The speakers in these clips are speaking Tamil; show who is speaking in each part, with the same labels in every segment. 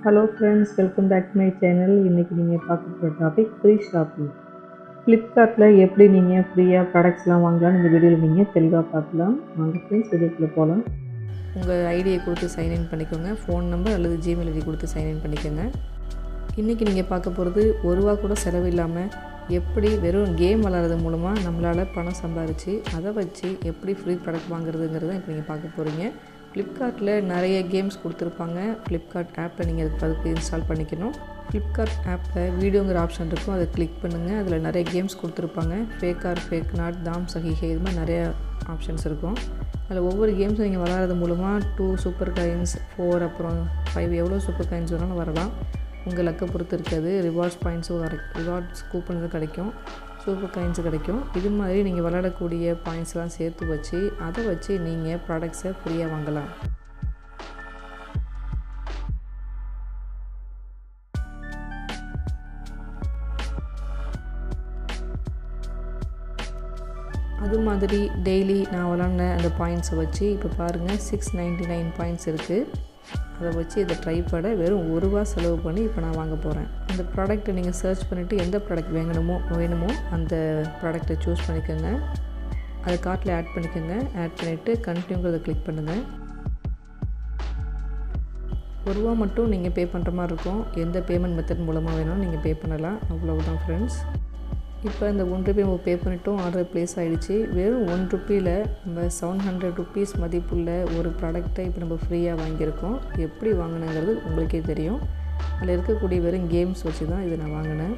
Speaker 1: hello friends welcome back to my channel இன்றைக்கி நீங்கள் பார்க்க போகிற டாபிக் ஃப்ரீ ஷாப்பிங் ஃப்ளிப்கார்ட்டில் எப்படி நீங்கள் ஃப்ரீயாக ப்ராடக்ட்ஸ்லாம் வாங்கலாம்னு இந்த வீடியோவில் நீங்கள் தெளிவாக பார்க்கலாம் வாங்க ஃப்ரெண்ட்ஸ் வீடியோக்குள்ளே போகலாம்
Speaker 2: உங்கள் ஐடியை கொடுத்து சைன்இன் பண்ணிக்கோங்க ஃபோன் நம்பர் அல்லது ஜிமெயில் ஐடி கொடுத்து சைன்இன் பண்ணிக்கோங்க இன்றைக்கி நீங்கள் பார்க்க போகிறது ஒரு ரூபா கூட செலவு இல்லாமல் எப்படி வெறும் கேம் விளாட்றது மூலமாக நம்மளால் பணம் சம்பாரித்து அதை வச்சு எப்படி ஃப்ரீ ப்ராடக்ட் வாங்குறதுங்கிறத இப்போ நீங்கள் பார்க்க போகிறீங்க ஃப்ளிப்கார்ட்டில் நிறைய கேம்ஸ் கொடுத்துருப்பாங்க ஃப்ளிப்கார்ட் ஆப்பில் நீங்கள் அதுக்கு அதுக்கு இன்ஸ்டால் பண்ணிக்கணும் ஃப்ளிப்கார்ட் ஆப்பில் வீடியோங்கிற ஆப்ஷன் இருக்கும் அதை கிளிக் பண்ணுங்கள் அதில் நிறைய கேம்ஸ் கொடுத்துருப்பாங்க ஃபேக் ஆர் ஃபேக் நாட் தாம் சஹிஹே இது மாதிரி நிறைய ஆப்ஷன்ஸ் இருக்கும் அதில் ஒவ்வொரு கேம்ஸும் நீங்கள் விளாட்றது மூலமாக டூ சூப்பர் காயின்ஸ் ஃபோர் அப்புறம் ஃபைவ் எவ்வளோ சூப்பர் காயின்ஸ் வேணாலும் வரலாம் உங்கள் லக்கை பொறுத்து இருக்காது ரிவார்ட்ஸ் பாயிண்ட்ஸும் கிடைக்கும் ரிவார்ட்ஸ் கூப்பன்ஸும் கிடைக்கும் சூப்பர் காயின்ஸு கிடைக்கும் இது மாதிரி நீங்கள் விளையாடக்கூடிய பாயிண்ட்ஸ்லாம் சேர்த்து வச்சு அதை வச்சு நீங்கள் ப்ராடக்ட்ஸை ஃப்ரீயாக வாங்கலாம் அது மாதிரி டெய்லி நான் விளாண்ட அந்த பாயிண்ட்ஸை வச்சு இப்போ பாருங்கள் சிக்ஸ் நைன்ட்டி நைன் பாயிண்ட்ஸ் இருக்குது அதை வச்சு இதை ட்ரை பண்ண வெறும் ஒரு ரூபா செலவு பண்ணி இப்போ நான் வாங்க போகிறேன் அந்த ப்ராடக்ட்டை நீங்கள் சர்ச் பண்ணிவிட்டு எந்த ப்ராடக்ட் வேணுமோ வேணுமோ அந்த ப்ராடக்ட்டை சூஸ் பண்ணிக்கோங்க அதை கார்ட்டில் ஆட் பண்ணிக்கோங்க ஆட் பண்ணிவிட்டு கண்டினியூங்கிறத கிளிக் பண்ணுங்கள் ஒரு ரூபா மட்டும் நீங்கள் பே பண்ணுற மாதிரி இருக்கும் எந்த பேமெண்ட் மெத்தட் மூலமாக வேணாலும் நீங்கள் பே பண்ணலாம் அவ்வளவுதான் ஃப்ரெண்ட்ஸ் இப்போ இந்த ஒன் ருபி நம்ம பே பண்ணிட்டோம் ஆர்டர் ப்ளேஸ் ஆகிடுச்சு வெறும் ஒன் ருப்பியில் நம்ம செவன் ஹண்ட்ரட் ருபீஸ் மதிப்புள்ள ஒரு ப்ராடக்டை இப்போ நம்ம ஃப்ரீயாக வாங்கியிருக்கோம் எப்படி வாங்கினங்கிறது உங்களுக்கே தெரியும் அதில் இருக்கக்கூடிய வெறும் கேம்ஸ் வச்சு தான் இதை நான் வாங்கினேன்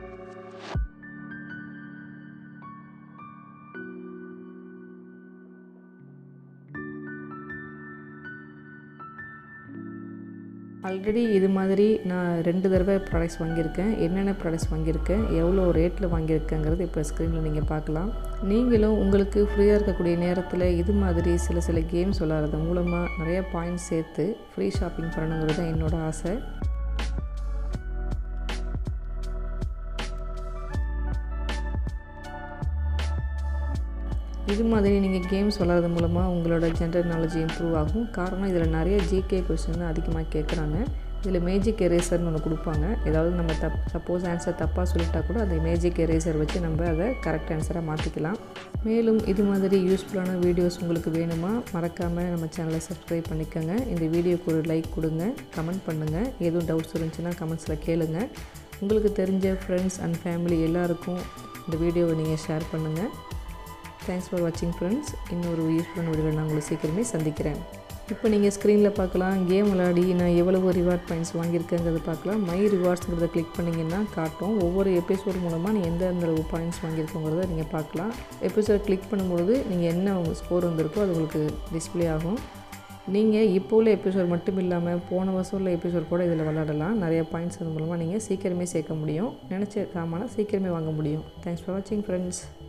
Speaker 2: ஆல்ரெடி இது மாதிரி நான் ரெண்டு தடவை ப்ராடக்ட்ஸ் வாங்கியிருக்கேன் என்னென்ன ப்ராடக்ட்ஸ் வாங்கியிருக்கேன் எவ்வளோ ரேட்டில் வாங்கியிருக்கேங்கிறது இப்போ ஸ்க்ரீனில் நீங்கள் பார்க்கலாம் நீங்களும் உங்களுக்கு ஃப்ரீயாக இருக்கக்கூடிய நேரத்தில் இது மாதிரி சில சில கேம்ஸ் விளாட்றது மூலமாக நிறைய பாயிண்ட்ஸ் சேர்த்து ஃப்ரீ ஷாப்பிங் பண்ணணுங்கிறது தான் என்னோடய ஆசை இது மாதிரி நீங்கள் கேம்ஸ் விளாட்றது மூலமாக உங்களோட ஜென்ரல் நாலேஜ் இம்ப்ரூவ் ஆகும் காரணம் இதில் நிறைய ஜிகே கொஸ்டின் அதிகமாக கேட்குறாங்க இதில் மேஜிக் எரேசர்னு ஒன்று கொடுப்பாங்க ஏதாவது நம்ம தப் சப்போஸ் ஆன்சர் தப்பாக சொல்லிட்டா கூட அந்த மேஜிக் எரேசர் வச்சு நம்ம அதை கரெக்ட் ஆன்சராக மாற்றிக்கலாம் மேலும் இது மாதிரி யூஸ்ஃபுல்லான வீடியோஸ் உங்களுக்கு வேணுமா மறக்காமல் நம்ம சேனலை சப்ஸ்கிரைப் பண்ணிக்கோங்க இந்த வீடியோக்கு ஒரு லைக் கொடுங்க கமெண்ட் பண்ணுங்கள் எதுவும் டவுட்ஸ் இருந்துச்சுன்னா கமெண்ட்ஸில் கேளுங்க உங்களுக்கு தெரிஞ்ச ஃப்ரெண்ட்ஸ் அண்ட் ஃபேமிலி எல்லாருக்கும் இந்த வீடியோவை நீங்கள் ஷேர் பண்ணுங்கள் தேங்க்ஸ் ஃபார் வாட்சிங் ஃப்ரெண்ட்ஸ் இன்னொரு யூஸ்ஃபுல்லான வீடியோவில் நான் உங்களை சீக்கிரமே சந்திக்கிறேன் இப்போ நீங்கள் ஸ்க்ரீனில் பார்க்கலாம் கேம் விளையாடி நான் எவ்வளவு ரிவார்ட் பாயிண்ட்ஸ் வாங்கியிருக்கேங்கிறத பார்க்கலாம் மை ரிவார்ட்ஸுங்கிறத கிளிக் பண்ணிங்கன்னா காட்டும் ஒவ்வொரு எபிசோட் மூலமாக நீங்கள் எந்த எந்த அளவு பாயிண்ட்ஸ் வாங்கியிருக்கோங்கிறத நீங்கள் பார்க்கலாம் எபிசோட் கிளிக் பண்ணும்பொழுது நீங்கள் என்ன உங்கள் ஸ்கோர் வந்திருக்கோ அது உங்களுக்கு டிஸ்பிளே ஆகும் நீங்கள் இப்போ உள்ள எபிசோட் மட்டும் இல்லாமல் போன வருஷம் உள்ள எபிசோட் கூட இதில் விளாடலாம் நிறைய பாயிண்ட்ஸ் அது மூலமாக நீங்கள் சீக்கிரமே சேர்க்க முடியும் நினச்ச சாமானை சீக்கிரமே வாங்க முடியும் தேங்க்ஸ் ஃபார் வாட்சிங் ஃப்ரெண்ட்ஸ்